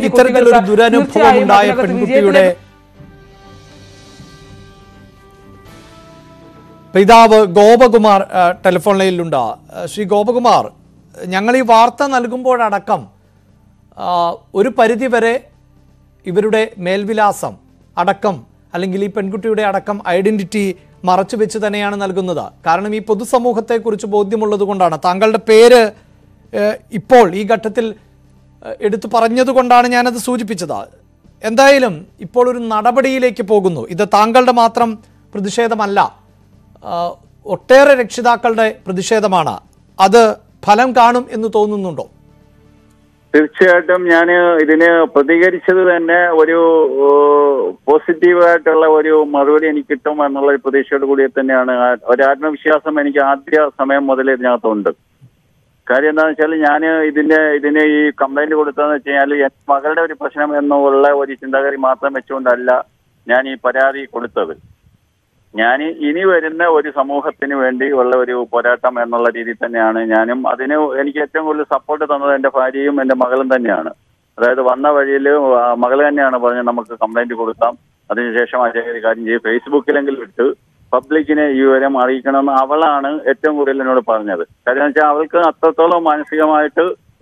ഇത്തരത്തിലൊരു കുട്ടികൾക്ക് ദുരനുഭവം തീർച്ചയായും ഉണ്ടായ അതിനകത്ത് പെൺകുട്ടിയുടെ വിജയത്തിലേക്ക് പിതാവ് ഗോപകുമാർ ആ, ടെലിഫോൺ ലൈനിലുണ്ട് ആ, ശ്രീ ഗോപകുമാർ ഞങ്ങൾ ഈ വാർത്ത നൽകുമ്പോഴടക്കം ആ, ഒരു പരിധിവരെ ഇവരുടെ മേൽവിലാസം അടക്കം അല്ലെങ്കിൽ ഈ പെൺകുട്ടിയുടെ അടക്കം ഐഡന്റിറ്റി മറച്ചു വെച്ച് തന്നെയാണ് നൽകുന്നത് കാരണം ഈ പൊതുസമൂഹത്തെക്കുറിച്ച് ബോധ്യമുള്ളത് കൊണ്ടാണ് താങ്കളുടെ പേര് ഏഹ്, ഇപ്പോൾ ഈ ഘട്ടത്തിൽ ഏഹ്, എടുത്തു പറഞ്ഞതുകൊണ്ടാണ് ഞാനത് സൂചിപ്പിച്ചത് എന്തായാലും ഇപ്പോൾ ഒരു നടപടിയിലേക്ക് പോകുന്നു ഇത് താങ്കളുടെ മാത്രം പ്രതിഷേധമല്ല ആ, ഒട്ടേറെ രക്ഷിതാക്കളുടെ പ്രതിഷേധമാണ് അത് ഫലം കാണും എന്ന് തോന്നുന്നുണ്ടോ തീർച്ചയായിട്ടും ഞാൻ ഇതിന് പ്രതികരിച്ചത് തന്നെ ഒരു പോസിറ്റീവായിട്ടുള്ള ഒരു മറുപടി എനിക്ക് കിട്ടും എന്നുള്ള ഒരു പ്രതീക്ഷയോട് കൂടി തന്നെയാണ് ആ- ഒരു ആത്മവിശ്വാസം എനിക്ക് ആദ്യ സമയം മുതൽ ഇതിനകത്തുണ്ട് കാര്യം എന്താണെന്ന് വെച്ചാൽ ഞാൻ ഇതിന്റെ ഇതിന് ഈ കംപ്ലൈന്റ് കൊടുത്തതെന്ന് വെച്ച് കഴിഞ്ഞാൽ എന്റെ മകളുടെ ഒരു പ്രശ്നം എന്നുള്ള ഒരു ചിന്താഗതി മാത്രം വെച്ചുകൊണ്ടല്ല ഞാൻ ഈ പരാതി കൊടുത്തത് ഞാൻ ഇനി വരുന്ന ഒരു സമൂഹത്തിന് വേണ്ടി ഉള്ള ഒരു പോരാട്ടം എന്നുള്ള രീതിയിൽ തന്നെയാണ് ഞാനും അതിന് എനിക്ക് ഏറ്റവും കൂടുതൽ സപ്പോർട്ട് തന്നത് എന്റെ ഭാര്യയും എന്റെ മകളും തന്നെയാണ് അതായത് വന്ന വഴിയിൽ മകൾ തന്നെയാണ് പറഞ്ഞത് നമുക്ക് കംപ്ലൈന്റ് കൊടുക്കാം അതിനുശേഷം ആ ഒരു കാര്യം ചെയ്യും ഫേസ്ബുക്കിലെങ്കിലും ഇട്ട് പബ്ലിക്കിനെ ഈ വിവരം അറിയിക്കണമെന്ന് അവളാണ് ഏറ്റവും കൂടുതൽ എന്നോട് പറഞ്ഞത് കാര്യം എന്ന് വെച്ചാൽ അവൾക്ക് അത്രത്തോളം മാനസികമായിട്ട്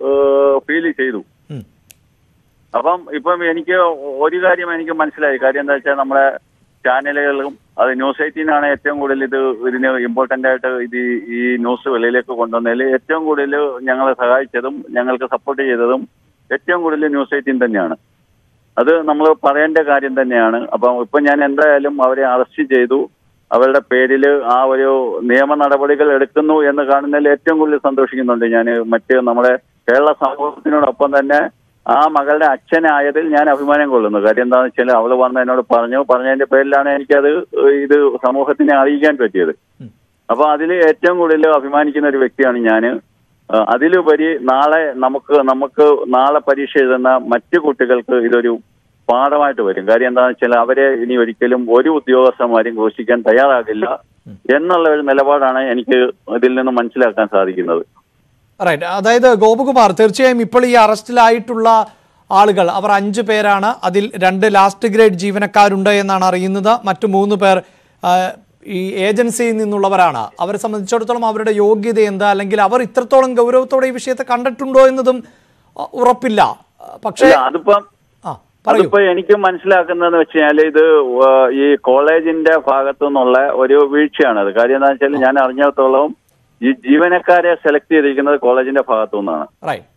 ഫീൽ ചെയ്തു ഉം. അപ്പം ഇപ്പം എനിക്ക് ഒരു കാര്യം എനിക്ക് മനസ്സിലായി കാര്യം എന്താ വെച്ചാൽ നമ്മുടെ ചാനലുകളും അത് ന്യൂസ് എയ്റ്റീനാണ് ഏറ്റവും കൂടുതൽ ഇത് ഇതിന് ഇമ്പോർട്ടന്റ് ആയിട്ട് ഇത് ഈ ന്യൂസ് വെളിയിലേക്ക് കൊണ്ടുവന്നതിൽ ഏറ്റവും കൂടുതൽ ഞങ്ങളെ സഹായിച്ചതും ഞങ്ങൾക്ക് സപ്പോർട്ട് ചെയ്തതും ഏറ്റവും കൂടുതൽ ന്യൂസ് എയ്റ്റീൻ തന്നെയാണ് അത് നമ്മൾ പറയേണ്ട കാര്യം തന്നെയാണ് അപ്പം ഇപ്പൊ ഞാൻ എന്തായാലും അവരെ അറസ്റ്റ് ചെയ്തു അവരുടെ പേരിൽ ആ ഒരു നിയമ നടപടികൾ എടുക്കുന്നു എന്ന് കാണുന്നതിൽ ഏറ്റവും കൂടുതൽ സന്തോഷിക്കുന്നുണ്ട് ഞാൻ മറ്റ് നമ്മുടെ കേരള സമൂഹത്തിനോടൊപ്പം തന്നെ ആ മകളുടെ അച്ഛനായതിൽ ഞാൻ അഭിമാനം കൊള്ളുന്നു കാര്യം എന്താണെന്ന് വെച്ചാൽ അവള് വന്ന് എന്നോട് പറഞ്ഞു പറഞ്ഞതിന്റെ പേരിലാണ് എനിക്കത് ഇത് സമൂഹത്തിനെ അറിയിക്കാൻ പറ്റിയത് അപ്പൊ അതിൽ ഏറ്റവും കൂടുതൽ അഭിമാനിക്കുന്ന ഒരു വ്യക്തിയാണ് ഞാൻ അതിലുപരി നാളെ നമുക്ക് നമുക്ക് നാളെ പരീക്ഷ എഴുതുന്ന മറ്റു കുട്ടികൾക്ക് ഇതൊരു പാഠമായിട്ട് വരും കാര്യം എന്താണെന്ന് വെച്ചാൽ അവരെ ഇനി ഒരിക്കലും ഒരു ഉദ്യോഗസ്ഥന്മാരും ഘോഷിക്കാൻ തയ്യാറാകില്ല എന്നുള്ള ഒരു നിലപാടാണ് എനിക്ക് ഇതിൽ നിന്ന് മനസ്സിലാക്കാൻ സാധിക്കുന്നത് റൈറ്റ് അതായത് ഗോപകുമാർ തീർച്ചയായും ഇപ്പോൾ ഈ അറസ്റ്റിലായിട്ടുള്ള ആളുകൾ അവർ അഞ്ച് പേരാണ് അതിൽ രണ്ട് ലാസ്റ്റ് ഗ്രേഡ് ജീവനക്കാരുണ്ട് എന്നാണ് അറിയുന്നത് മറ്റു മൂന്ന് പേർ ആ, ഈ ഏജൻസിയിൽ നിന്നുള്ളവരാണ് അവരെ സംബന്ധിച്ചിടത്തോളം അവരുടെ യോഗ്യത എന്താ അല്ലെങ്കിൽ അവർ ഇത്രത്തോളം ഗൗരവത്തോടെ ഈ വിഷയത്തെ കണ്ടിട്ടുണ്ടോ എന്നതും ആ, ഉറപ്പില്ല ആ, പക്ഷേ അല്ല, അതിപ്പം ആ പറയൂ അതിപ്പോ എനിക്ക് മനസ്സിലാക്കുന്നതെന്ന് വെച്ച് കഴിഞ്ഞാൽ ഇത് വ- ഈ കോളേജിന്റെ ഭാഗത്തു നിന്നുള്ള ഒരു വീഴ്ചയാണ് അത് കാര്യം എന്താ വെച്ചാൽ ഞാൻ അറിഞ്ഞിടത്തോളം ഈ ജീവനക്കാരെ സെലക്ട് ചെയ്തിരിക്കുന്നത് കോളേജിന്റെ ഭാഗത്തു നിന്നാണ് റൈറ്റ്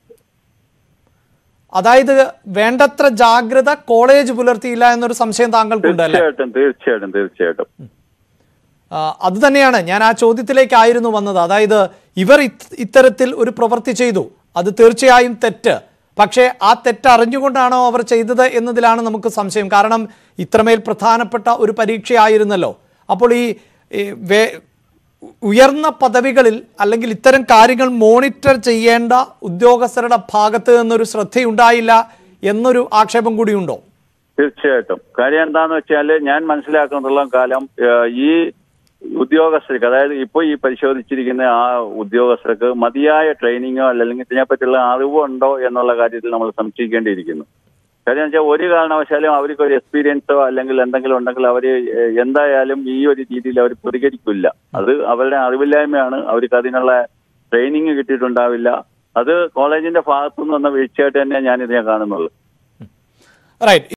അതായത് വേണ്ടത്ര ജാഗ്രത കോളേജ് പുലർത്തിയില്ല എന്നൊരു സംശയം താങ്കൾക്കുണ്ട് അല്ലേ തീർച്ചയായിട്ടും തീർച്ചയായിട്ടും തീർച്ചയായിട്ടും ആ, അത് തന്നെയാണ് ഞാൻ ആ ചോദ്യത്തിലേക്കായിരുന്നു വന്നത് അതായത് ഇവർ ഇത്- ഇത്തരത്തിൽ ഒരു പ്രവൃത്തി ചെയ്തു അത് തീർച്ചയായും തെറ്റ് പക്ഷേ ആ തെറ്റ് അറിഞ്ഞുകൊണ്ടാണോ അവർ ചെയ്തത് എന്നതിലാണ് നമുക്ക് സംശയം കാരണം ഇത്രമേൽ പ്രധാനപ്പെട്ട ഒരു പരീക്ഷയായിരുന്നല്ലോ അപ്പോൾ ഈ ഈ വേ- ഉയർന്ന പദവികളിൽ അല്ലെങ്കിൽ ഇത്തരം കാര്യങ്ങൾ മോണിറ്റർ ചെയ്യേണ്ട ഉദ്യോഗസ്ഥരുടെ ഭാഗത്ത് നിന്നൊരു ശ്രദ്ധയുണ്ടായില്ല എന്നൊരു ആക്ഷേപം കൂടിയുണ്ടോ തീർച്ചയായിട്ടും കാര്യം എന്താന്ന് വെച്ചാൽ ഞാൻ മനസ്സിലാക്കുന്നിടത്തോളം കാലം ഏഹ്, ഈ ഉദ്യോഗസ്ഥർക്ക് അതായത് ഇപ്പോൾ ഈ പരിശോധിച്ചിരിക്കുന്ന ആ ഉദ്യോഗസ്ഥർക്ക് മതിയായ ട്രെയിനിങ്ങോ അല്ലെങ്കിൽ ഇതിനെപ്പറ്റിയുള്ള അറിവോ ഉണ്ടോ എന്നുള്ള കാര്യത്തിൽ നമ്മൾ സംശയിക്കേണ്ടിയിരിക്കുന്നു കാര്യം വെച്ചാൽ ഒരു കാരണവശാലും അവർക്ക് ഒരു എക്സ്പീരിയൻസോ അല്ലെങ്കിൽ എന്തെങ്കിലും ഉണ്ടെങ്കിൽ അവർ എന്തായാലും ഈ ഒരു രീതിയിൽ അവർ പ്രതികരിക്കില്ല അത് അവരുടെ അറിവില്ലായ്മയാണ് അവർക്ക് അതിനുള്ള ട്രെയിനിങ് കിട്ടിയിട്ടുണ്ടാവില്ല അത് കോളേജിന്റെ ഭാഗത്തുനിന്ന് വന്ന വീഴ്ചയായിട്ട് തന്നെ ഞാൻ ഇതിനെ കാണുന്നുള്ളൂ റൈറ്റ്